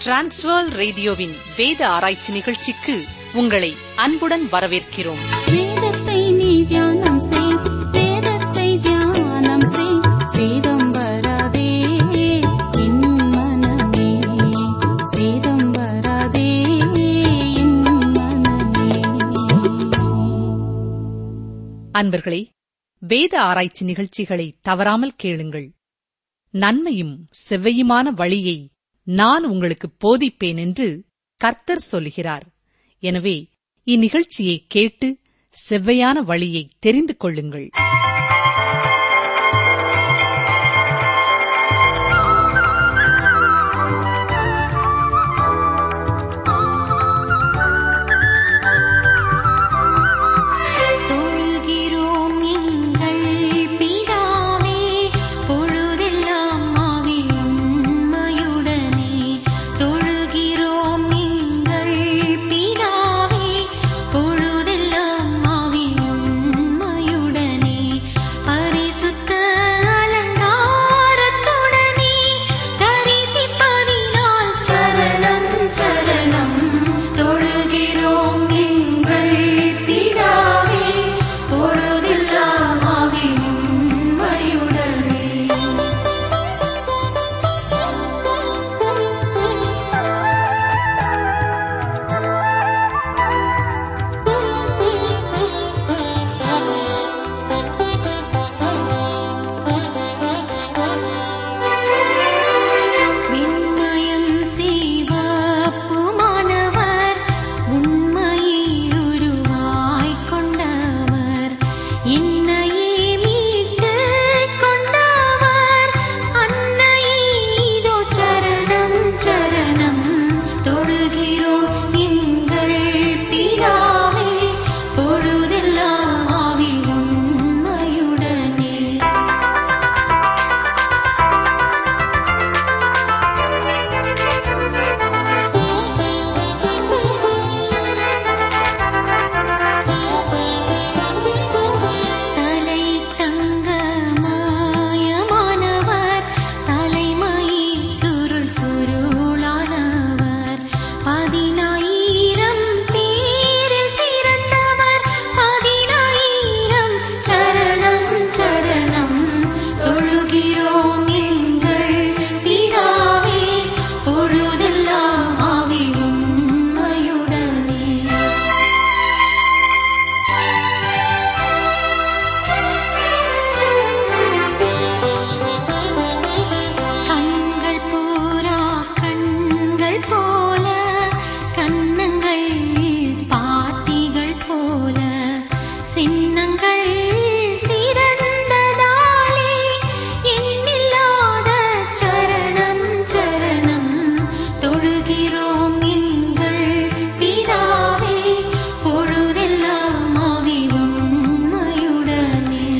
transfer ரேடியோவின் வேத ஆராய்ச்சி நிகழ்ச்சிக்கு உங்களை அன்புடன் வரவேற்கிறோம் வேதத்தை நீ தியானம் செய் வேதத்தை தியானம் செய் சேதம் வராதே என் மனமே சேதம் வராதே என் மனமே அன்பர்களே வேத ஆராய்ச்சி நிகழ்ச்சிகளை தவறாமல் கேளுங்கள் நன்மையும் செவ்வையுமான வழியை நான் உங்களுக்கு போதிப்பேன் என்று கர்த்தர் சொல்கிறார் எனவே இந்நிகழ்ச்சியை கேட்டு செவ்வையான வழியை தெரிந்து கொள்ளுங்கள் தொழுகிறோம் எங்கள் பிதாவே பொழுதெல்லாம் ஆவி உண்மையுடனே தொழுகிறோம் எங்கள் பிதாவே பொழுதெல்லாம் ஆவி உண்மையுடனே பரிசுத்த அலங்காரத்துடனே தரிசிப்பதினால் சரணம் சரணம் தொழுகிறோம் எங்கள் பிதாவே பொழுதெல்லாம் ஆவி உண்மையுடனே விண்மயம் சிவப்புமானவர் உண்மையை உருவாய்க் கொண்டவர் என்னையே மீட்டுக் கொண்டவர் அன்னையே இதோ சரணம் சரணம் தொழுகிறோம் எங்கள் பிதாவே பொழுதெல்லாம் ஆவி உண்மையுடனே தலை தங்க மாயமானவர் தலைமயில் சுருள் சுருளானவர் பதினாயிரம் பேரில் சிறந்தவர் பதினாயிரம் சரணம் சரணம் தொழுகிறோம் எங்கள் பிதாவே பொழுதெல்லாம் ஆவி உண்மையுடனே கண்கள் பூரா கண்கள் போல கன்னங்கள் பாத்திகள் போல சின்னங்கள் சிறந்ததாலே எண்ணில்லாத சரணம் சரணம் தொழுகிறோம் எங்கள் பிதாவே பொழுதெல்லாம் ஆவி உண்மையுடனே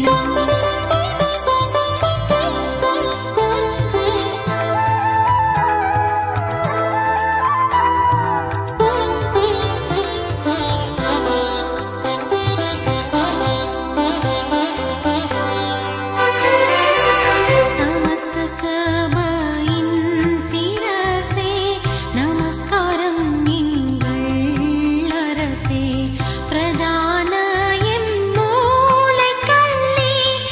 சமஸ்த சபையின் சிரசே நமஸ்காரம் எங்கள் அரசே பிரதான எம் மூலைக்கல்லே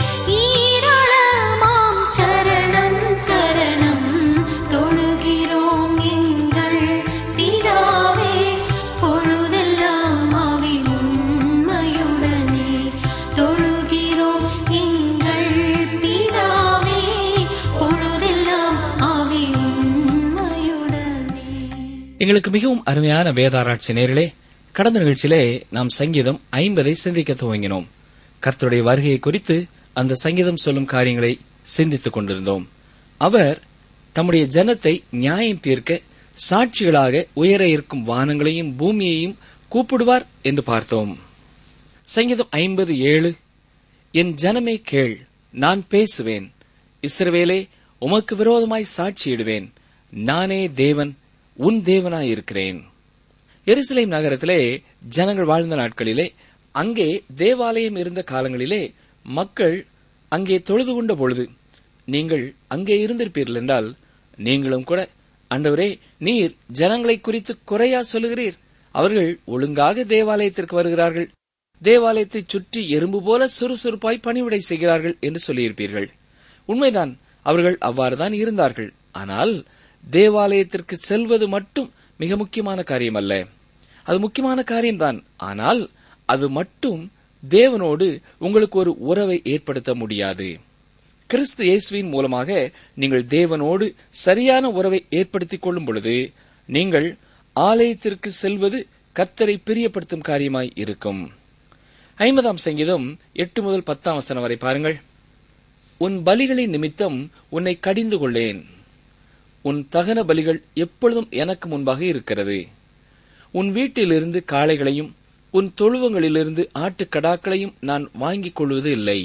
ஈரளமாம் சரணம் சரணம் தொழுகிறோம் எங்கள் பிதாவே பொழுதெல்லாம் ஆவி உண்மையுடனே தொழுகிறோம் எங்கள் பிதாவே பொழுதெல்லாம் ஆவி உண்மையுடனே எங்களுக்கு மிகவும் அருமையான வேதாராய்ச்சி நேரிலே கடந்த நிகழ்ச்சியிலே நாம் சங்கீதம் ஐம்பதை சிந்திக்க துவங்கினோம் கர்த்தருடைய வருகையை குறித்து அந்த சங்கீதம் சொல்லும் காரியங்களை சிந்தித்துக் கொண்டிருந்தோம் அவர் தம்முடைய ஜனத்தை நியாயம் தீர்க்க சாட்சிகளாக உயர இருக்கும் வானங்களையும் பூமியையும் கூப்பிடுவார் என்று பார்த்தோம் சங்கீதம் ஐம்பது ஏழு என் ஜனமே கேள் நான் பேசுவேன் இஸ்ரவேலே உமக்கு விரோதமாய் சாட்சியிடுவேன் நானே தேவன் உன் தேவனாயிருக்கிறேன் எருசலேம் நகரத்திலே ஜனங்கள் வாழ்ந்த நாட்களிலே அங்கே தேவாலயம் இருந்த காலங்களிலே மக்கள் அங்கே தொழுது கொண்ட பொழுது நீங்கள் அங்கே இருந்திருப்பீர்கள் என்றால் நீங்களும் கூட ஆண்டவரே நீர் ஜனங்களை குறித்து குறையா சொல்லுகிறீர் அவர்கள் ஒழுங்காக தேவாலயத்திற்கு வருகிறார்கள் தேவாலயத்தை சுற்றி எறும்பு போல சுறுசுறுப்பாய் பணிவிடை செய்கிறார்கள் என்று சொல்லியிருப்பீர்கள் உண்மைதான் அவர்கள் அவ்வாறுதான் இருந்தார்கள் ஆனால் தேவாலயத்திற்கு செல்வது மட்டும் மிக முக்கியமான காரியம் அல்ல அது முக்கியமான காரியம்தான் ஆனால் அது மட்டும் தேவனோடு உங்களுக்கு ஒரு உறவை ஏற்படுத்த முடியாது கிறிஸ்து இயேசுவின் மூலமாக நீங்கள் தேவனோடு சரியான உறவை ஏற்படுத்திக் கொள்ளும் பொழுது நீங்கள் ஆலயத்திற்கு செல்வது கர்த்தரை பிரியப்படுத்தும் காரியமாய் இருக்கும் ஐம்பதாம் சங்கீதம் எட்டு முதல் பத்தாம் வசனம் வரை பாருங்கள் உன் பலிகளின் நிமித்தம் உன்னை கடிந்து கொள்ளேன் உன் தகன பலிகள் எப்பொழுதும் எனக்கு முன்பாக இருக்கிறது உன் வீட்டிலிருந்து காளைகளையும் உன் தொழுவங்களிலிருந்து ஆட்டுக்கடாக்களையும் நான் வாங்கிக் கொள்வது இல்லை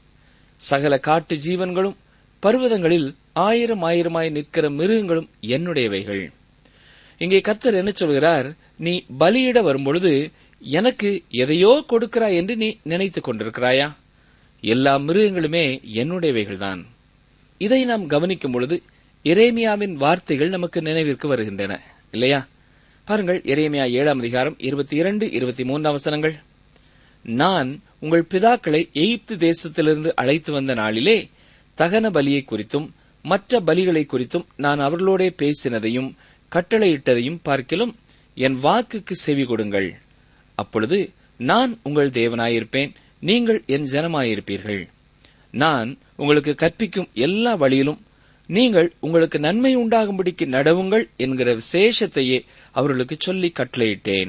சகல காட்டு ஜீவன்களும் பர்வதங்களில் ஆயிரம் ஆயிரமாய் நிற்கிற மிருகங்களும் என்னுடையவைகள் இங்கே கர்த்தர் என்ன சொல்கிறார் நீ பலியிட வரும்பொழுது எனக்கு எதையோ கொடுக்கிறாய் என்று நீ நினைத்துக் கொண்டிருக்கிறாயா எல்லா மிருகங்களுமே என்னுடையவைகள்தான் இதை நாம் கவனிக்கும் பொழுது எரேமியாவின் வார்த்தைகள் நமக்கு நினைவிற்கு வருகின்றன இல்லையா பாருங்கள் எரேமியா ஏழாம் அதிகாரம் இருபத்தி இரண்டு இருபத்தி மூன்றாம் வசனங்கள் நான் உங்கள் பிதாக்களை எகிப்து தேசத்திலிருந்து அழைத்து வந்த நாளிலே தகன பலியை குறித்தும் மற்ற பலிகளை குறித்தும் நான் அவர்களோடே பேசினதையும் கட்டளையிட்டதையும் பார்க்கிலும் என் வாக்குக்கு செவி கொடுங்கள் அப்பொழுது நான் உங்கள் தேவனாயிருப்பேன் நீங்கள் என் ஜனமாயிருப்பீர்கள் நான் உங்களுக்கு கற்பிக்கும் எல்லா வழியிலும் நீங்கள் உங்களுக்கு நன்மை உண்டாகும்படிக்கு நடவுங்கள் என்கிற விசேஷத்தையே அவர்களுக்கு சொல்லி கட்டளையிட்டேன்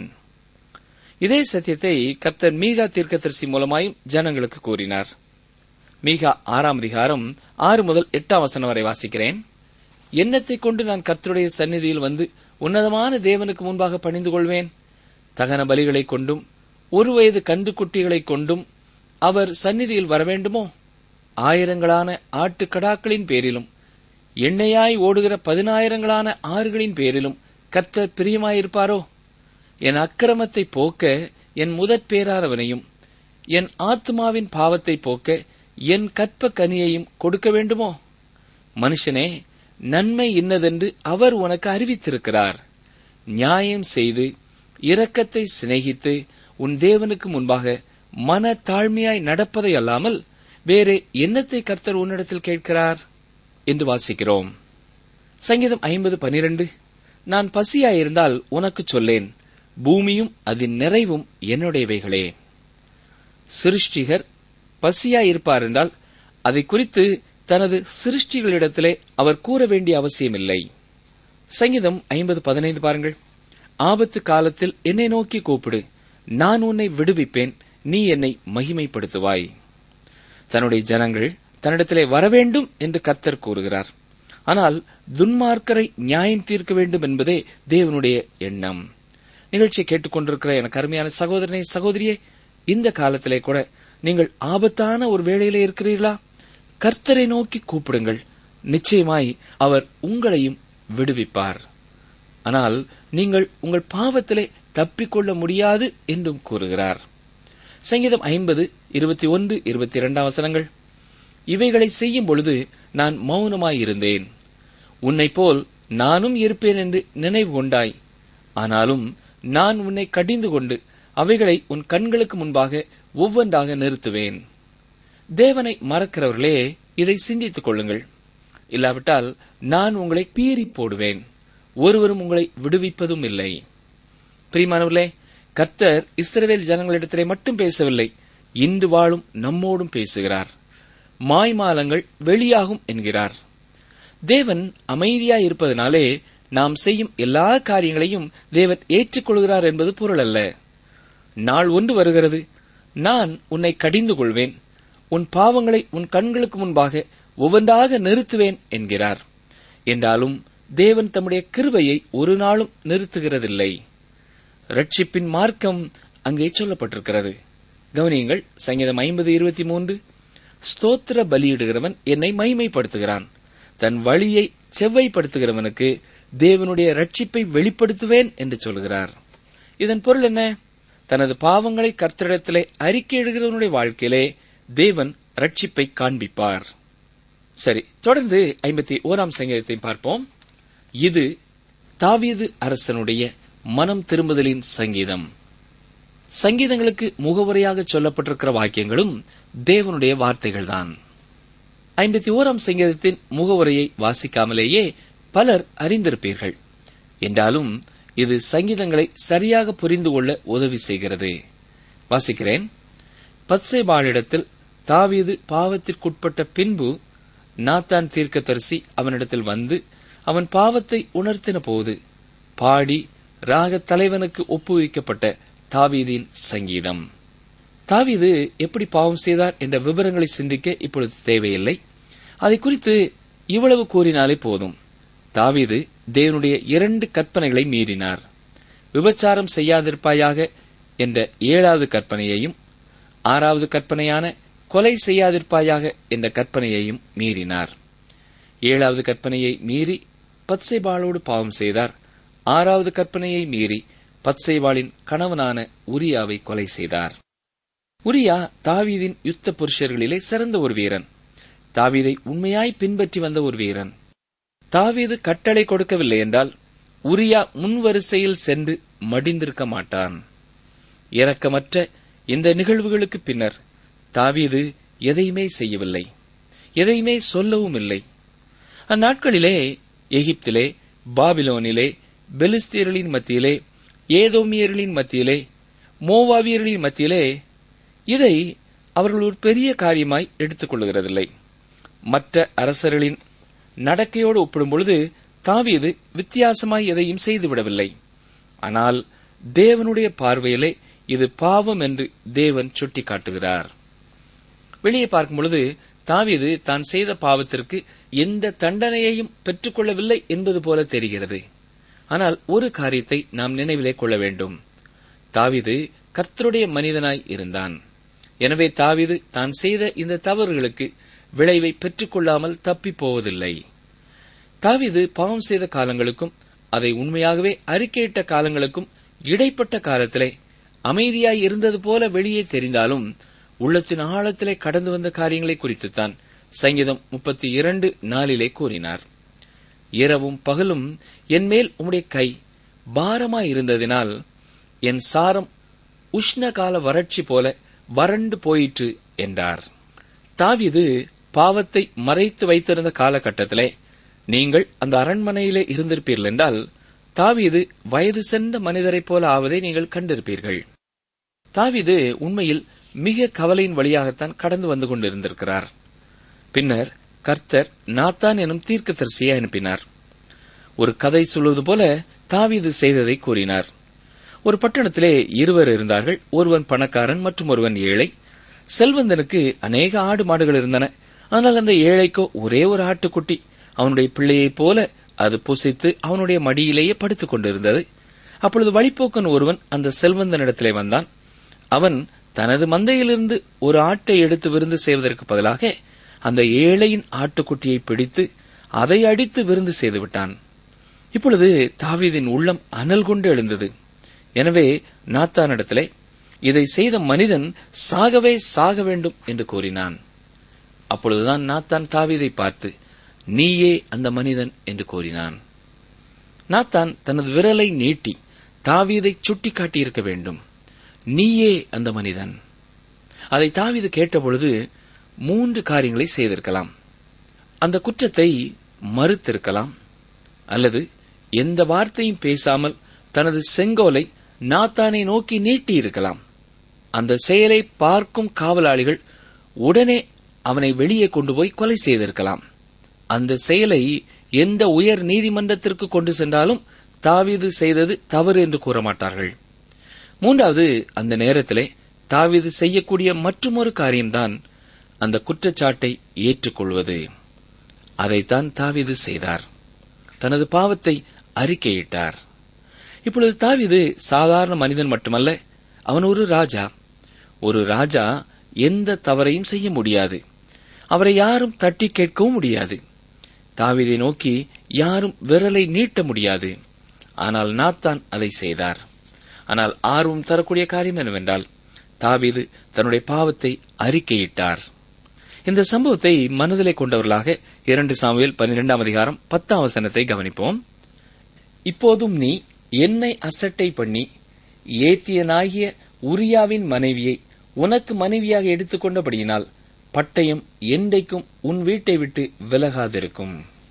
இதே சத்தியத்தை கர்த்தர் மீகா தீர்க்கதரிசி மூலமாயும் ஜனங்களுக்கு கூறினார் மீகா ஆறாம் அதிகாரம் ஆறு முதல் எட்டாம் வசனம் வரை வாசிக்கிறேன் எண்ணத்தைக் கொண்டு நான் கர்த்தருடைய சந்நிதியில் வந்து உன்னதமான தேவனுக்கு முன்பாக பணிந்து கொள்வேன் தகன பலிகளைக் கொண்டும் ஒரு வயது கன்றுக்குட்டிகளைக் கொண்டும் அவர் சந்நிதியில் வரவேண்டுமோ ஆயிரங்களான ஆட்டுக்கடாக்களின் பேரிலும் எண்ணெயாய் ஓடுகிற பதினாயிரங்களான ஆறுகளின் பேரிலும் கர்த்தர் பிரியமாயிருப்பாரோ என் அக்கிரமத்தை போக்க என் முதற் பேராரவனையும் என் ஆத்மாவின் பாவத்தை போக்க என் கற்ப கனியையும் கொடுக்க வேண்டுமோ மனுஷனே நன்மை இன்னதென்று அவர் உனக்கு அறிவித்திருக்கிறார் நியாயம் செய்து இரக்கத்தை சிநேகித்து உன் தேவனுக்கு முன்பாக மன தாழ்மையாய் நடப்பதை அல்லாமல் வேறே என்னத்தை கர்த்தர் உன்னிடத்தில் கேட்கிறார் என்று வாசிக்கிறோம் சங்கீதம் ஐம்பது பனிரெண்டு நான் பசியாயிருந்தால் உனக்கு சொல்லேன் பூமியும் அதன் நிறைவும் என்னுடையவைகளே சிருஷ்டிகர் பசியாயிருப்பார் என்றால் அதை குறித்து தனது சிருஷ்டிகளிடத்திலே அவர் கூற வேண்டிய அவசியமில்லை சங்கீதம் ஐம்பது பதினைந்து பாருங்கள் ஆபத்து காலத்தில் என்னை நோக்கி கூப்பிடு நான் உன்னை விடுவிப்பேன் நீ என்னை மகிமைப்படுத்துவாய் தன்னுடைய ஜனங்கள் தன்னிடத்திலே வரவேண்டும் என்று கர்த்தர் கூறுகிறார் ஆனால் துன்மார்க்கரை நியாயம் தீர்க்க வேண்டும் என்பதே தேவனுடைய எண்ணம் நிகழ்ச்சியை கேட்டுக்கொண்டிருக்கிற எனக்கு அருமையான சகோதரனே சகோதரியே இந்த காலத்திலே கூட நீங்கள் ஆபத்தான ஒரு வேளையிலே இருக்கிறீர்களா கர்த்தரை நோக்கி கூப்பிடுங்கள் நிச்சயமாய் அவர் உங்களையும் விடுவிப்பார் ஆனால் நீங்கள் உங்கள் பாவத்திலே தப்பிக்கொள்ள முடியாது என்றும் கூறுகிறார் சங்கீதம் ஐம்பது இருபத்தி ஒன்று இருபத்தி இரண்டாம் வசனங்கள் இவைகளை செய்யும் பொழுது நான் மௌனமாயிருந்தேன் உன்னைப் போல் நானும் இருப்பேன் என்று நினைவு கொண்டாய் ஆனாலும் நான் உன்னை கடிந்து கொண்டு அவைகளை உன் கண்களுக்கு முன்பாக ஒவ்வொன்றாக நிறுத்துவேன் தேவனை மறக்கிறவர்களே இதை சிந்தித்துக் கொள்ளுங்கள் இல்லாவிட்டால் நான் உங்களை பீறி போடுவேன் ஒருவரும் உங்களை விடுவிப்பதும் இல்லை பிரிமானவர்களே கர்த்தர் இஸ்ரவேல் ஜனங்களிடத்திலே மட்டும் பேசவில்லை இன்று வாழும் நம்மோடும் பேசுகிறார் மாய்மாலங்கள் வெளியாகும் என்கிறார் தேவன் அமைதியாய் இருப்பதனாலே நாம் செய்யும் எல்லா காரியங்களையும் தேவன் ஏற்றுக்கொள்கிறார் என்பது பொருள் அல்ல நாள் ஒன்று வருகிறது நான் உன்னை கடிந்து கொள்வேன் உன் பாவங்களை உன் கண்களுக்கு முன்பாக ஒவ்வொன்றாக நிறுத்துவேன் என்கிறார் என்றாலும் தேவன் தம்முடைய கிருபையை ஒரு நாளும் நிறுத்துகிறதில்லை ரட்சிப்பின் மார்க்கம் அங்கே சொல்லப்பட்டிருக்கிறது கவனியுங்கள் சங்கீதம் ஐம்பது இருபத்தி மூன்று ஸ்தோத்திர பலியிடுகிறவன் என்னை மைமைப்படுத்துகிறான் தன் வழியை செவ்வைப்படுத்துகிறவனுக்கு தேவனுடைய ரட்சிப்பை வெளிப்படுத்துவேன் என்று சொல்கிறார் இதன் பொருள் என்ன தனது பாவங்களை கர்த்தரிடத்திலே அறிக்கையிடுகிறவனுடைய வாழ்க்கையிலே தேவன் ரட்சிப்பை காண்பிப்பார் சரி தொடர்ந்து ஐம்பத்தி ஓராம் சங்கீதத்தை பார்ப்போம் இது தாவீது அரசனுடைய மனம் திரும்புதலின் சங்கீதம் சங்கீதங்களுக்கு முகவுரையாக சொல்லப்பட்டிருக்கிற வாக்கியங்களும் தேவனுடைய வார்த்தைகள்தான் ஐம்பத்தி ஓராம் சங்கீதத்தின் முகவுரையை வாசிக்காமலேயே பலர் அறிந்திருப்பீர்கள் என்றாலும் இது சங்கீதங்களை சரியாக புரிந்து கொள்ள உதவி செய்கிறது வாசிக்கிறேன் பத்சேபாளிடத்தில் தாவீது பாவத்திற்குட்பட்ட பின்பு நாத்தான் தீர்க்கதரிசி அவனிடத்தில் வந்து அவன் பாவத்தை உணர்த்தின போது பாடி ராக தலைவனுக்கு ஒப்புவிக்கப்பட்ட தாவீதின் சங்கீதம் தாவீது எப்படி பாவம் செய்தார் என்ற விவரங்களை சிந்திக்க இப்பொழுது தேவையில்லை அதை குறித்து இவ்வளவு கூறினாலே போதும் தாவீது தேவனுடைய இரண்டு கற்பனைகளை மீறினார் விபச்சாரம் செய்யாதிருப்பாயாக என்ற ஏழாவது கற்பனையையும் ஆறாவது கற்பனையான கொலை செய்யாதிருப்பாயாக என்ற கற்பனையையும் மீறினார் ஏழாவது கற்பனையை மீறி பத்சைபாளோடு பாவம் செய்தார் ஆறாவது கற்பனையை மீறி பத்சைபாளின் கணவனான உரியாவை கொலை செய்தார் உரியா தாவீதின் யுத்த புருஷர்களிலே சிறந்த ஒரு வீரன் தாவீதை உண்மையாய் பின்பற்றி வந்த ஒரு வீரன் தாவீது கட்டளை கொடுக்கவில்லை என்றால் உரியா முன்வரிசையில் சென்று மடிந்திருக்க மாட்டான் இரக்கமற்ற இந்த நிகழ்வுகளுக்கு பின்னர் தாவீது எதையுமே செய்யவில்லை எதையுமே சொல்லவும் இல்லை அந்நாட்களிலே எகிப்திலே பாபிலோனிலே பெலிஸ்தியர்களின் மத்தியிலே ஏதோமியர்களின் மத்தியிலே மோவாவியர்களின் மத்தியிலே இதை அவர்கள் ஒரு பெரிய காரியமாய் எடுத்துக் கொள்ளுகிறதில்லை மற்ற அரசர்களின் நடக்கையோடு ஒப்பிடும்பொழுது தாவீது வித்தியாசமாய் எதையும் செய்துவிடவில்லை ஆனால் தேவனுடைய பார்வையிலே இது பாவம் என்று தேவன் சுட்டிக்காட்டுகிறார் வெளியே பார்க்கும் பொழுது தாவீது தான் செய்த பாவத்திற்கு எந்த தண்டனையையும் பெற்றுக்கொள்ளவில்லை என்பது போல தெரிகிறது ஆனால் ஒரு காரியத்தை நாம் நினைவிலே கொள்ள வேண்டும் தாவீது கர்த்தருடைய மனிதனாய் இருந்தான் எனவே தாவீது தான் செய்த இந்த தவறுகளுக்கு விளைவை பெற்றுக்கொள்ளாமல் தப்பிப் போவதில்லை தாவீது பாவம் செய்த காலங்களுக்கும் அதை உண்மையாகவே அறிக்கையிட்ட காலங்களுக்கும் இடைப்பட்ட காலத்திலே அமைதியாய் இருந்தது போல வெளியே தெரிந்தாலும் உள்ளத்தின் ஆழத்திலே கடந்து வந்த காரியங்களை குறித்துத்தான் சங்கீதம் முப்பத்தி இரண்டு நாளிலே கூறினார் இரவும் பகலும் என் மேல் உம்முடைய கை பாரமாயிருந்ததினால் என் சாரம் உஷ்ணகால வறட்சி போல வறண்டு போயிற்று என்றார் தாவீது பாவத்தை மறைத்து வைத்திருந்த காலகட்டத்திலே நீங்கள் அந்த அரண்மனையிலே இருந்திருப்பீர்கள் என்றால் தாவீது வயது சென்ற மனிதரைப் போல ஆவதை நீங்கள் கண்டிருப்பீர்கள் தாவீது உண்மையில் மிக கவலையின் வழியாகத்தான் கடந்து வந்து கொண்டிருந்திருக்கிறார் பின்னர் கர்த்தர் நாத்தான் எனும் தீர்க்கதரிசியை அனுப்பினார் ஒரு கதை சொல்வது போல தாவீது செய்ததை கூறினார் ஒரு பட்டணத்திலே இருவர் இருந்தார்கள் ஒருவன் பணக்காரன் மற்றும் ஒருவன் ஏழை செல்வந்தனுக்கு அநேக ஆடு மாடுகள் இருந்தன ஆனால் அந்த ஏழைக்கோ ஒரே ஒரு ஆட்டுக்குட்டி அவனுடைய பிள்ளையைப் போல அது புசித்து அவனுடைய மடியிலேயே படுத்துக் கொண்டிருந்தது அப்பொழுது வழிப்போக்கன் ஒருவன் அந்த செல்வந்தனிடத்திலே வந்தான் அவன் தனது மந்தையிலிருந்து ஒரு ஆட்டை எடுத்து விருந்து செய்வதற்கு பதிலாக அந்த ஏழையின் ஆட்டுக்குட்டியை பிடித்து அதை அடித்து விருந்து செய்து விட்டான் இப்பொழுது தாவீதின் உள்ளம் அனல் கொண்டு எழுந்தது எனவே நாத்தானிடத்திலே இதை செய்த மனிதன் சாகவே சாக வேண்டும் என்று கூறினான் அப்பொழுதுதான் நாத்தான் தாவீதை பார்த்து நீயே அந்த மனிதன் என்று கூறினான் நாத்தான் தனது விரலை நீட்டி தாவீதை சுட்டிக்காட்டியிருக்க வேண்டும் நீயே அந்த மனிதன் அதை தாவீது கேட்டபொழுது மூன்று காரியங்களை செய்திருக்கலாம் அந்த குற்றத்தை மறுத்திருக்கலாம் அல்லது எந்த வார்த்தையும் பேசாமல் தனது செங்கோலை நாத்தானை நோக்கி நீட்டியிருக்கலாம் அந்த செயலை பார்க்கும் காவலாளிகள் உடனே அவனை வெளியே கொண்டு போய் கொலை செய்திருக்கலாம் அந்த செயலை எந்த உயர் நீதிமன்றத்திற்கு கொண்டு சென்றாலும் தாவீது செய்தது தவறு என்று கூற மாட்டார்கள் மூன்றாவது அந்த நேரத்திலே தாவீது செய்யக்கூடிய மற்றொரு காரியம்தான் அந்த குற்றச்சாட்டை ஏற்றுக்கொள்வது அதைத்தான் தாவீது செய்தார் தனது பாவத்தை அறிக்கையிட்டார் இப்பொழுது தாவீது சாதாரண மனிதன் மட்டுமல்ல அவன் ஒரு ராஜா ஒரு ராஜா எந்த தவறையும் செய்ய முடியாது அவரை யாரும் தட்டி கேட்கவும் முடியாது தாவீதை நோக்கி யாரும் விரலை நீட்ட முடியாது ஆனால் நாத்தான் அதை செய்தார் ஆனால் ஆர்வம் தரக்கூடிய காரியம் என்னவென்றால் தாவீது தன்னுடைய பாவத்தை அறிக்கையிட்டார் இந்த சம்பவத்தை மனதிலே கொண்டவர்களாக இரண்டு சாமுவேல் பன்னிரெண்டாம் அதிகாரம் பத்தாம் வசனத்தை கவனிப்போம் இப்போதும் நீ என்னை அசட்டை பண்ணி ஏத்தியனாகிய உரியாவின் மனைவியை உனக்கு மனைவியாக எடுத்துக்கொண்டபடியினால் பட்டயம் என்றைக்கும் உன் வீட்டை விட்டு விலகாதிருக்கும்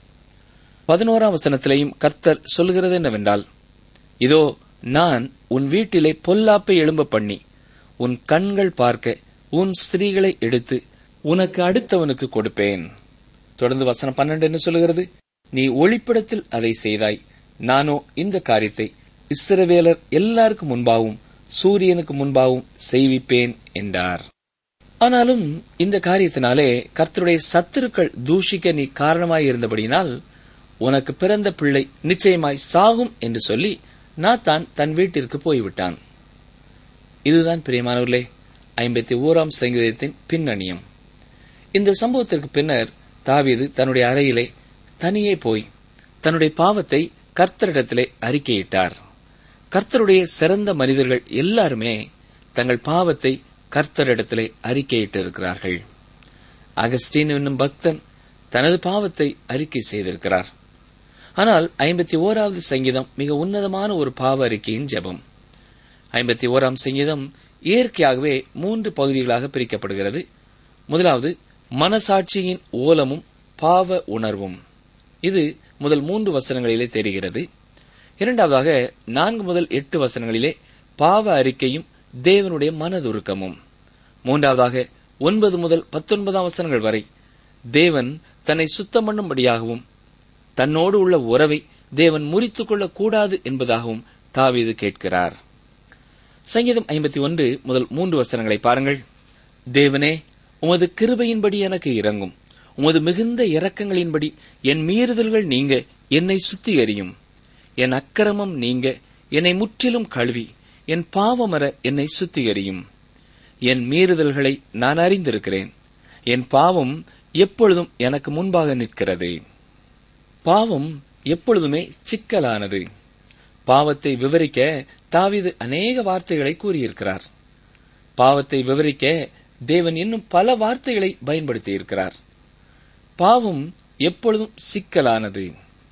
பதினோராம் வசனத்திலேயும் கர்த்தர் சொல்கிறது என்னவென்றால் இதோ நான் உன் வீட்டிலே பொல்லாப்பை எழும்ப பண்ணி உன் கண்கள் பார்க்க உன் ஸ்திரீகளை எடுத்து உனக்கு அடுத்தவனுக்கு கொடுப்பேன் தொடர்ந்து வசனம் பன்னெண்டு என்ன சொல்லுகிறது நீ ஒளிப்படத்தில் அதை செய்தாய் நானோ இந்த காரியத்தை இஸ்ரவேலர் எல்லாருக்கும் முன்பாகவும் சூரியனுக்கு முன்பாகவும் செய்விப்பேன் என்றார் ஆனாலும் இந்த காரியத்தினாலே கர்த்தருடைய சத்துருக்கள் தூஷிக்க நீ காரணமாய் இருந்தபடியினால் உனக்கு பிறந்த பிள்ளை நிச்சயமாய் சாகும் என்று சொல்லி நாத்தான் தன் வீட்டிற்கு போய்விட்டான் இதுதான் பிரியமானவர்களே ஐம்பத்தி ஓராம் சங்கீதத்தின் பின்னணியம் இந்த சம்பவத்திற்கு பின்னர் தாவீது தன்னுடைய அறையிலே தனியே போய் தன்னுடைய பாவத்தை கர்த்தரிடத்திலே அறிக்கையிட்டார் கர்த்தருடைய சிறந்த மனிதர்கள் எல்லாருமே தங்கள் பாவத்தை கர்த்தரிடத்திலே அறிக்கையிட்டிருக்கிறார்கள் அகஸ்டீன் என்னும் பக்தன் தனது பாவத்தை அறிக்கை செய்திருக்கிறார் ஆனால் ஐம்பத்தி ஓராவது சங்கீதம் மிக உன்னதமான ஒரு பாவ அறிக்கையின் ஜெபம் ஐம்பத்தி ஓராம் சங்கீதம் இயற்கையாகவே மூன்று பகுதிகளாக பிரிக்கப்படுகிறது முதலாவது மனசாட்சியின் ஓலமும் பாவ உணர்வும் இது முதல் மூன்று வசனங்களிலே தெரிகிறது இரண்டாவதாக நான்கு முதல் எட்டு வசனங்களிலே பாவ அறிக்கையும் தேவனுடைய மனதுருக்கமும் மூன்றாவதாக ஒன்பது முதல் பத்தொன்பதாம் வசனங்கள் வரை தேவன் தன்னை சுத்தம் பண்ணும்படியாகவும் தன்னோடு உள்ள உறவை தேவன் முறித்துக் கொள்ளக் கூடாது என்பதாகவும் தாவீது கேட்கிறார் சங்கீதம் ஐம்பத்தி ஒன்று முதல் மூன்று வசனங்களை பாருங்கள் தேவனே உமது கிருபையின்படி எனக்கு இறங்கும் உமது மிகுந்த இரக்கங்களின்படி என் மீறுதல்கள் நீங்க என்னை சுத்திகரியும் என் அக்கிரமம் நீங்க என்னை முற்றிலும் கழுவி என் பாவமர என்னை சுத்திகரியும் என் மீறுதல்களை நான் அறிந்திருக்கிறேன் என் பாவம் எப்பொழுதும் எனக்கு முன்பாக நிற்கிறது பாவம் எப்பொழுதுமே சிக்கலானது பாவத்தை விவரிக்க தாவீது அநேக வார்த்தைகளை கூறியிருக்கிறார் பாவத்தை விவரிக்க தேவன் இன்னும் பல வார்த்தைகளை பயன்படுத்தியிருக்கிறார் பாவம் எப்பொழுதும் சிக்கலானது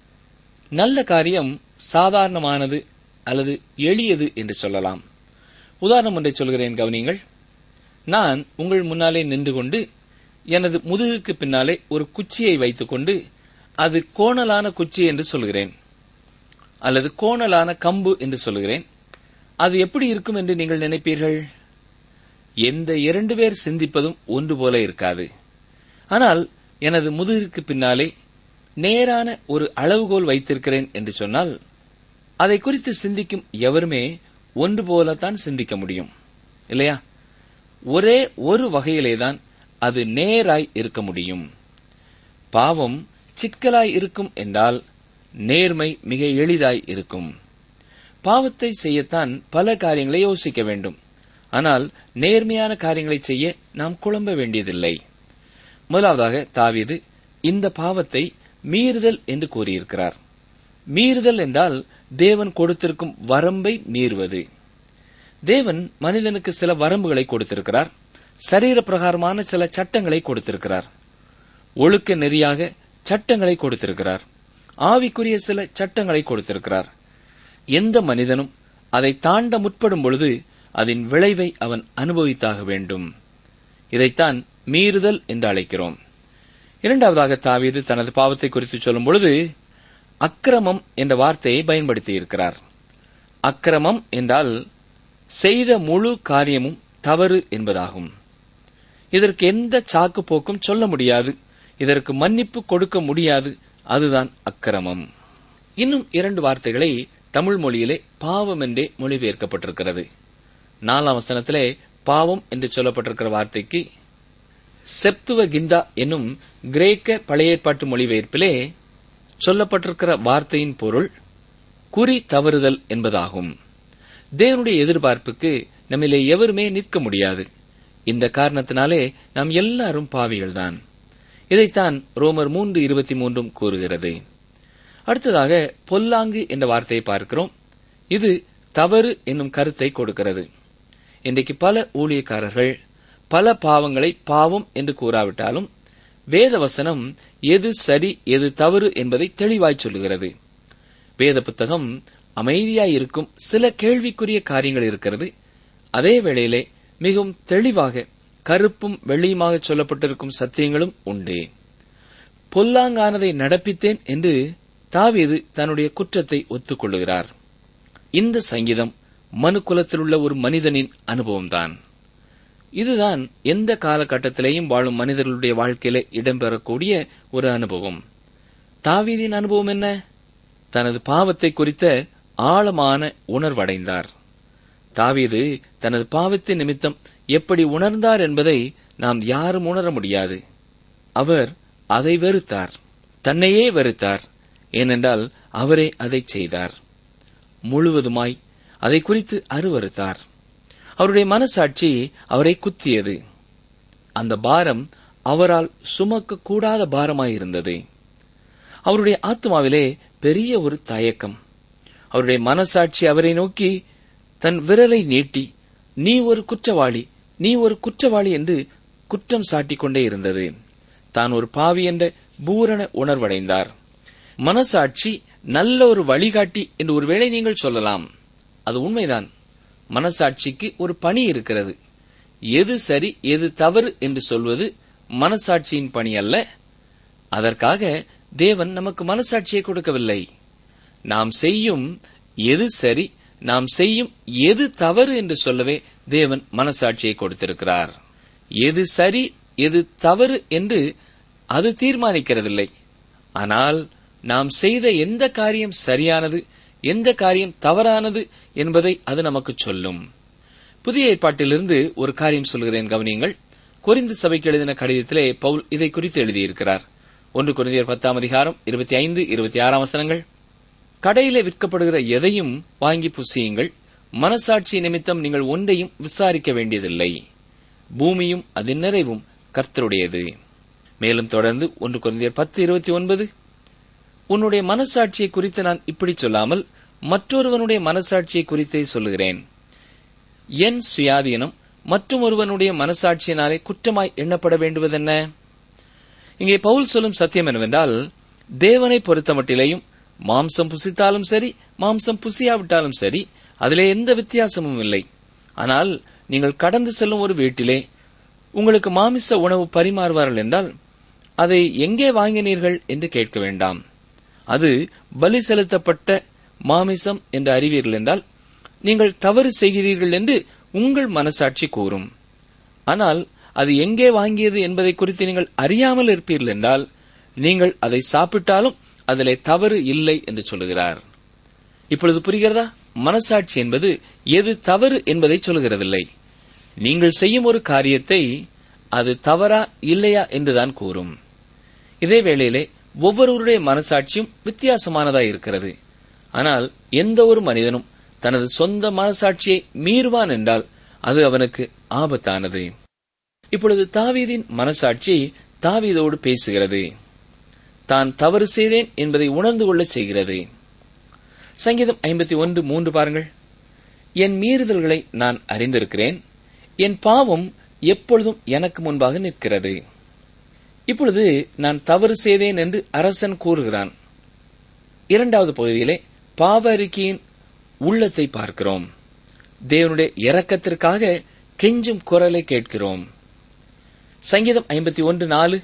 நல்ல காரியம் சாதாரணமானது அல்லது எளியது என்று சொல்லலாம் உதாரணம் ஒன்றை சொல்கிறேன் கவனியுங்கள் நான் உங்கள் முன்னாலே நின்று கொண்டு எனது முதுகுக்கு பின்னாலே ஒரு குச்சியை வைத்துக்கொண்டு அது கோணலான குச்சி என்று சொல்கிறேன் அல்லது கோணலான கம்பு என்று சொல்கிறேன் அது எப்படி இருக்கும் என்று நீங்கள் நினைப்பீர்கள் எந்த இரண்டு பேர் சிந்திப்பதும் ஒன்று போல இருக்காது ஆனால் எனது முதுகிற்கு பின்னாலே நேரான ஒரு அளவுகோல் வைத்திருக்கிறேன் என்று சொன்னால் அதை குறித்து சிந்திக்கும் எவருமே ஒன்று போலத்தான் சிந்திக்க முடியும் இல்லையா ஒரே ஒரு வகையிலேதான் அது நேராய் இருக்க முடியும் பாவம் சிக்கலாய் இருக்கும் என்றால் நேர்மை மிக எளிதாய் இருக்கும் பாவத்தை செய்யத்தான் பல காரியங்களை யோசிக்க வேண்டும் ஆனால் நேர்மையான காரியங்களை செய்ய நாம் குழம்ப வேண்டியதில்லை முதலாவதாக தாவீது இந்த பாவத்தை மீறுதல் என்று கூறியிருக்கிறார் மீறுதல் என்றால் தேவன் கொடுத்திருக்கும் வரம்பை மீறுவது தேவன் மனிதனுக்கு சில வரம்புகளை கொடுத்திருக்கிறார் சரீர பிரகாரமான சில சட்டங்களை கொடுத்திருக்கிறார் ஒழுக்க நெறியாக சட்டங்களை கொடுத்திருக்கிறார் ஆவிக்குரிய சில சட்டங்களை கொடுத்திருக்கிறார் எந்த மனிதனும் அதை தாண்ட முற்படும் பொழுது அதன் விளைவை அவன் அனுபவித்தாக வேண்டும் இதைத்தான் மீறுதல் என்று அழைக்கிறோம் இரண்டாவதாக தாவீது தனது பாவத்தை குறித்து சொல்லும் பொழுது அக்கிரமம் என்ற வார்த்தையை பயன்படுத்தியிருக்கிறார் அக்கிரமம் என்றால் செய்த முழு காரியமும் தவறு என்பதாகும் இதற்கு எந்த சாக்கு போக்கும் சொல்ல முடியாது இதற்கு மன்னிப்பு கொடுக்க முடியாது அதுதான் அக்கிரமம் இன்னும் இரண்டு வார்த்தைகளை தமிழ் மொழியிலே பாவம் என்றே மொழிபெயர்க்கப்பட்டிருக்கிறது நாலாம் வசனத்திலே பாவம் என்று சொல்லப்பட்டிருக்கிற வார்த்தைக்கு செப்துவ கிந்தா என்னும் கிரேக்க பழைய ஏற்பாட்டு மொழிபெயர்ப்பிலே சொல்லப்பட்டிருக்கிற வார்த்தையின் பொருள் குறி தவறுதல் என்பதாகும் தேவனுடைய எதிர்பார்ப்புக்கு நம்மிலே எவருமே நிற்க முடியாது இந்த காரணத்தினாலே நாம் எல்லாரும் பாவிகள்தான் இதைத்தான் ரோமர் மூன்று இருபத்தி மூன்றும் கூறுகிறது அடுத்ததாக பொல்லாங்கு என்ற வார்த்தையை பார்க்கிறோம் இது தவறு என்னும் கருத்தை கொடுக்கிறது இன்றைக்கு பல ஊழியக்காரர்கள் பல பாவங்களை பாவம் என்று கூறாவிட்டாலும் வேத வசனம் எது சரி எது தவறு என்பதை தெளிவாய் சொல்லுகிறது வேத புத்தகம் அமைதியாயிருக்கும் சில கேள்விக்குரிய காரியங்கள் இருக்கிறது அதே வேளையிலே மிகவும் தெளிவாக கருப்பும் வெள்ளியுமாக சொல்லப்பட்டிருக்கும் சத்தியங்களும் உண்டு பொல்லாங்கானதை நடப்பித்தேன் என்று தாவீது தன்னுடைய குற்றத்தை ஒத்துக்கொள்ளுகிறார் இந்த சங்கீதம் மனுக்குலத்தில் உள்ள ஒரு மனிதனின் அனுபவம்தான் இதுதான் எந்த காலகட்டத்திலேயும் வாழும் மனிதர்களுடைய வாழ்க்கையில இடம்பெறக்கூடிய ஒரு அனுபவம் தாவீதின் அனுபவம் என்ன தனது பாவத்தை குறித்த ஆழமான உணர்வடைந்தார் தாவீது தனது பாவத்தின் நிமித்தம் எப்படி உணர்ந்தார் என்பதை நாம் யாரும் உணர முடியாது அவர் அதை வெறுத்தார் தன்னையே வெறுத்தார் ஏனென்றால் அவரே அதை செய்தார் முழுவதுமாய் அதை குறித்து அருவறுத்தார் அவருடைய மனசாட்சி அவரை குத்தியது அந்த பாரம் அவரால் சுமக்க கூடாத பாரமாயிருந்தது அவருடைய ஆத்மாவிலே பெரிய ஒரு தயக்கம் அவருடைய மனசாட்சி அவரை நோக்கி தன் விரலை நீட்டி நீ ஒரு குற்றவாளி நீ ஒரு குற்றவாளி என்று குற்றம் சாட்டிக் கொண்டே இருந்தது தான் ஒரு பாவி என்ற பூரண உணர்வடைந்தார் மனசாட்சி நல்ல ஒரு வழிகாட்டி என்று ஒருவேளை நீங்கள் சொல்லலாம் அது உண்மைதான் மனசாட்சிக்கு ஒரு பணி இருக்கிறது எது சரி எது தவறு என்று சொல்வது மனசாட்சியின் பணி அல்ல அதற்காக தேவன் நமக்கு மனசாட்சியை கொடுக்கவில்லை நாம் செய்யும் எது சரி நாம் செய்யும் எது தவறு என்று சொல்லவே தேவன் மனசாட்சியை கொடுத்திருக்கிறார் எது சரி எது தவறு என்று அது தீர்மானிக்கிறதில்லை ஆனால் நாம் செய்த எந்த காரியம் சரியானது எந்த காரியம் தவறானது என்பதை அது நமக்கு சொல்லும் புதிய ஏற்பாட்டிலிருந்து ஒரு காரியம் சொல்கிறேன் கவனியுங்கள் கொரிந்து சபைக்கு எழுதின கடிதத்திலே பவுல் இதை குறித்து எழுதியிருக்கிறார் ஒன்று கொரிந்தியர் பத்தாம் அதிகாரம் இருபத்தி ஐந்து இருபத்தி ஆறாம் வசனங்கள் கடையிலே விற்கப்படுகிற எதையும் வாங்கி புசியுங்கள் மனசாட்சி நிமித்தம் நீங்கள் ஒன்றையும் விசாரிக்க வேண்டியதில்லை பூமியும் அதன் நிறைவும் கர்த்தருடையது மேலும் தொடர்ந்து ஒன்று கொரிந்தியர் பத்து இருபத்தி ஒன்பது உன்னுடைய மனசாட்சியை குறித்து நான் இப்படி சொல்லாமல் மற்றொருவனுடைய மனசாட்சியை குறித்தே சொல்லுகிறேன் என் சுயாதீனம் மற்றும் ஒருவனுடைய மனசாட்சியினாலே குற்றமாய் எண்ணப்பட வேண்டுவதென்ன இங்கே பவுல் சொல்லும் சத்தியம் என்னவென்றால் தேவனை பொறுத்தமட்டிலேயும் மாம்சம் புசித்தாலும் சரி மாம்சம் புசியாவிட்டாலும் சரி அதிலே எந்த வித்தியாசமும் இல்லை ஆனால் நீங்கள் கடந்து செல்லும் ஒரு வீட்டிலே உங்களுக்கு மாமிச உணவு பரிமாறுவார்கள் என்றால் அதை எங்கே வாங்கினீர்கள் என்று கேட்க வேண்டாம் அது பலி செலுத்தப்பட்ட மாமிசம் என்று அறிவீர்கள் என்றால் நீங்கள் தவறு செய்கிறீர்கள் என்று உங்கள் மனசாட்சி கூறும் ஆனால் அது எங்கே வாங்கியது என்பதை குறித்து நீங்கள் அறியாமல் இருப்பீர்கள் என்றால் நீங்கள் அதை சாப்பிட்டாலும் அதிலே தவறு இல்லை என்று சொல்லுகிறார் இப்பொழுது புரிகிறதா மனசாட்சி என்பது எது தவறு என்பதை சொல்லுகிறதில்லை நீங்கள் செய்யும் ஒரு காரியத்தை அது தவறா இல்லையா என்றுதான் கூறும் இதே வேளையிலே ஒவ்வொருவருடைய மனசாட்சியும் வித்தியாசமானதாய் இருக்கிறது ஆனால் எந்த ஒரு மனிதனும் தனது சொந்த மனசாட்சியை மீறுவான் என்றால் அது அவனுக்கு ஆபத்தானது இப்பொழுது தாவீதின் மனசாட்சி தாவீதோடு பேசுகிறது தான் தவறு செய்தேன் என்பதை உணர்ந்து கொள்ள செய்கிறது சங்கீதம் ஐம்பத்தி ஒன்று மூன்று பாருங்கள் என் மீறுதல்களை நான் அறிந்திருக்கிறேன் என் பாவம் எப்பொழுதும் எனக்கு முன்பாக நிற்கிறது இப்பொழுது நான் தவறு செய்தேன் என்று அரசன் கூறுகிறான் இரண்டாவது பகுதியிலே பாவ அறிக்கையின் உள்ளத்தை பார்க்கிறோம் தேவனுடைய இரக்கத்திற்காக கெஞ்சும் குரலை கேட்கிறோம் சங்கீதம் ஐம்பத்தி ஒன்று நாலு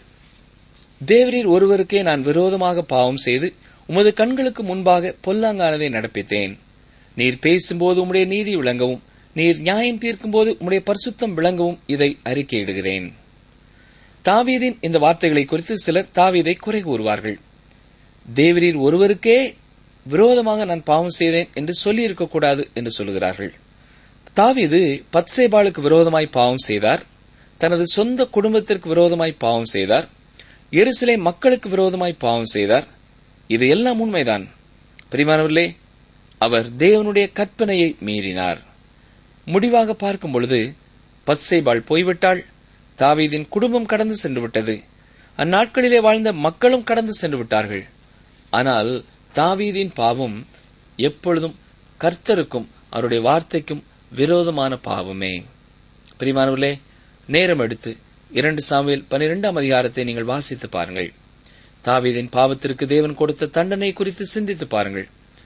தேவரீர் ஒருவருக்கே நான் விரோதமாக பாவம் செய்து உமது கண்களுக்கு முன்பாக பொல்லாங்கானதை நடப்பித்தேன் நீர் பேசும்போது உம்முடைய நீதி விளங்கவும் நீர் நியாயம் தீர்க்கும்போது உம்முடைய பரிசுத்தம் விளங்கவும் இதை அறிக்கையிடுகிறேன் தாவீதின் இந்த வார்த்தைகளை குறித்து சிலர் தாவீதை குறை கூறுவார்கள் தேவரீர் ஒருவருக்கே விரோதமாக நான் பாவம் செய்தேன் என்று சொல்லியிருக்கக்கூடாது என்று சொல்லுகிறார்கள் தாவீது பத்சேபாளுக்கு விரோதமாய் பாவம் செய்தார் தனது சொந்த குடும்பத்திற்கு விரோதமாய் பாவம் செய்தார் எருசலே மக்களுக்கு விரோதமாய் பாவம் செய்தார் இது எல்லாம் உண்மைதான் பிரிமானவர்களே அவர் தேவனுடைய கற்பனையை மீறினார் முடிவாக பார்க்கும் பொழுது பத்சேபாள் போய்விட்டாள் தாவீதின் குடும்பம் கடந்து சென்று விட்டது அந்நாட்களிலே வாழ்ந்த மக்களும் கடந்து சென்று விட்டார்கள் ஆனால் தாவீதின் பாவம் எப்பொழுதும் கர்த்தருக்கும் அவருடைய வார்த்தைக்கும் விரோதமான பாவமே பிரிமானவர்களே நேரம் எடுத்து இரண்டு சாமுவேல் பனிரெண்டாம் அதிகாரத்தை நீங்கள் வாசித்து பாருங்கள் தாவீதின் பாவத்திற்கு தேவன் கொடுத்த தண்டனை குறித்து சிந்தித்து பாருங்கள்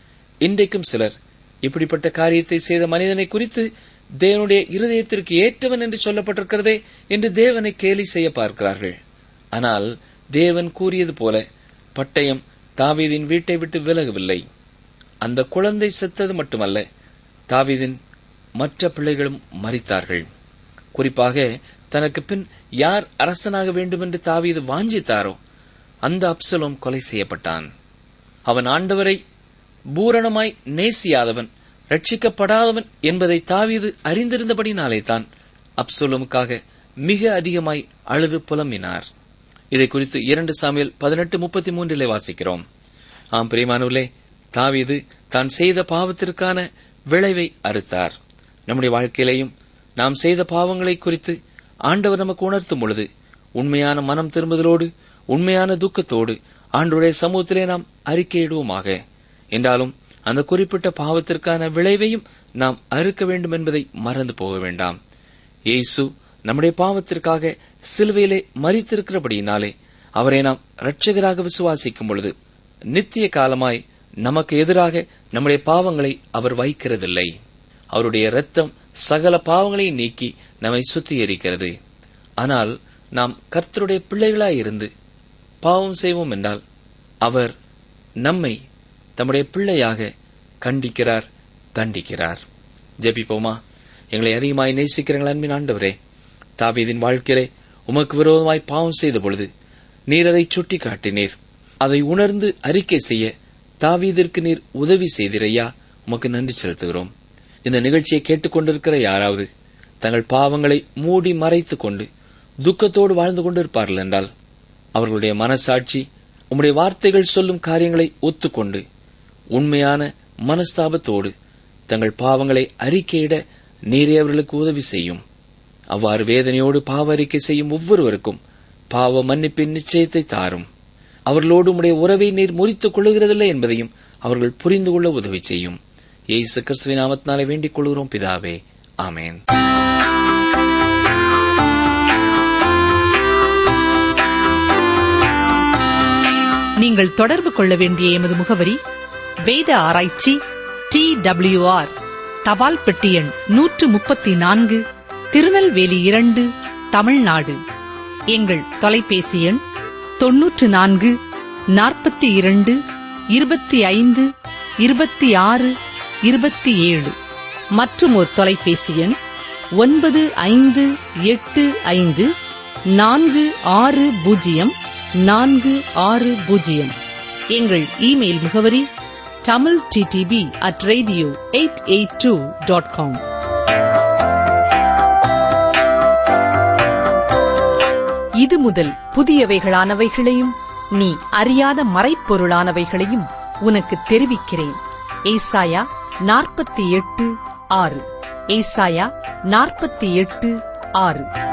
இன்றைக்கும் சிலர் இப்படிப்பட்ட காரியத்தை செய்த மனிதனை குறித்து தேவனுடைய இருதயத்திற்கு ஏற்றவன் என்று சொல்லப்பட்டிருக்கிறதே என்று தேவனை கேலி செய்ய பார்க்கிறார்கள் ஆனால் தேவன் கூறியது போல பட்டயம் தாவீதின் வீட்டை விட்டு விலகவில்லை அந்த குழந்தை செத்தது மட்டுமல்ல தாவீதின் மற்ற பிள்ளைகளும் மறித்தார்கள் குறிப்பாக தனக்கு பின் யார் அரசனாக வேண்டும் என்று தாவீது வாஞ்சித்தாரோ அந்த அப்சலோம் கொலை செய்யப்பட்டான் அவன் ஆண்டவரை பூரணமாய் நேசியாதவன் ரட்சிக்கப்படாதவன் என்பதை தாவீது அறிந்திருந்தபடினாலே தான் அப்சலோமுக்காக மிக அதிகமாய் அழுது புலம்பினார் இதை குறித்து இரண்டு சாமியல் பதினெட்டு முப்பத்தி மூன்றிலே வாசிக்கிறோம் ஆம் பிரியமானவர்களே தாவீது தான் செய்த பாவத்திற்கான விளைவை அறுத்தார் நம்முடைய வாழ்க்கையிலேயும் நாம் செய்த பாவங்களை குறித்து ஆண்டவர் நமக்கு உணர்த்தும் பொழுது உண்மையான மனம் திரும்புதலோடு உண்மையான துக்கத்தோடு ஆண்டவருடைய சமூகத்திலே நாம் அறிக்கையிடுவோமாக என்றாலும் அந்த குறிப்பிட்ட பாவத்திற்கான விளைவையும் நாம் அறுக்க வேண்டும் என்பதை மறந்து போக வேண்டாம் இயேசு நம்முடைய பாவத்திற்காக சிலுவையிலே மறித்திருக்கிறபடியினாலே அவரை நாம் இரட்சகராக விசுவாசிக்கும் பொழுது நித்திய காலமாய் நமக்கு எதிராக நம்முடைய பாவங்களை அவர் வைக்கிறதில்லை அவருடைய இரத்தம் சகல பாவங்களையும் நீக்கி நம்மை சுத்திகரிக்கிறது ஆனால் நாம் கர்த்தருடைய பிள்ளைகளாய் இருந்து பாவம் செய்வோம் என்றால் அவர் நம்மை தம்முடைய பிள்ளையாக கண்டிக்கிறார் தண்டிக்கிறார் ஜெபிப்போமா எங்களை அதிகமாய் நேசிக்கிறீர்கள் அன்பின் ஆண்டவரே தாவீதின் வாழ்க்கையிலே உமக்கு விரோதமாய் பாவம் செய்த பொழுது நீர் அதை சுட்டி காட்டினீர் அதை உணர்ந்து அறிக்கை செய்ய தாவீதிற்கு நீர் உதவி செய்திரையா உமக்கு நன்றி செலுத்துகிறோம் இந்த நிகழ்ச்சியை கேட்டுக்கொண்டிருக்கிற யாராவது தங்கள் பாவங்களை மூடி மறைத்துக் கொண்டு துக்கத்தோடு வாழ்ந்து கொண்டிருப்பார்கள் என்றால் அவர்களுடைய மனசாட்சி உம்முடைய வார்த்தைகள் சொல்லும் காரியங்களை ஒத்துக்கொண்டு உண்மையான மனஸ்தாபத்தோடு தங்கள் பாவங்களை அறிக்கையிட நீரே அவர்களுக்கு உதவி செய்யும் அவ்வாறு வேதனையோடு பாவ அறிக்கை செய்யும் ஒவ்வொருவருக்கும் பாவ மன்னிப்பின் நிச்சயத்தை தாரும் அவர்களோடு உம்முடைய உறவை நீர் முறித்துக் கொள்ளுகிறதில்லை என்பதையும் அவர்கள் புரிந்து கொள்ள உதவி செய்யும் இயேசு கிறிஸ்துவின் நாமத்தினாலே வேண்டிக் கொள்கிறோம் பிதாவே ஆமேன் நீங்கள் தொடர்பு கொள்ள வேண்டிய எமது முகவரி வேத ஆராய்ச்சி டி ஆர் தபால் பெட்டி எண் நூற்று முப்பத்தி நான்கு திருநெல்வேலி இரண்டு தமிழ்நாடு எங்கள் தொலைபேசி எண் தொன்னூற்று நான்கு நாற்பத்தி இரண்டு இருபத்தி ஐந்து இருபத்தி ஆறு இருபத்தி ஏழு மற்றும் ஒரு தொலைபேசி எண் ஒன்பது ஐந்து எட்டு ஐந்து நான்கு ஆறு பூஜ்ஜியம் நான்கு ஆறு பூஜ்ஜியம் எங்கள் இமெயில் முகவரி Tamil DTP at radio eight eight two dot com இது முதல் புதியவைகளானவைகளையும் நீ அறியாத மறைப்பொருளானவைகளையும் உனக்கு தெரிவிக்கிறேன் ஏசாயா நாற்பத்தி எட்டு ஆறு ஏசாயா நாற்பத்தி எட்டு ஆறு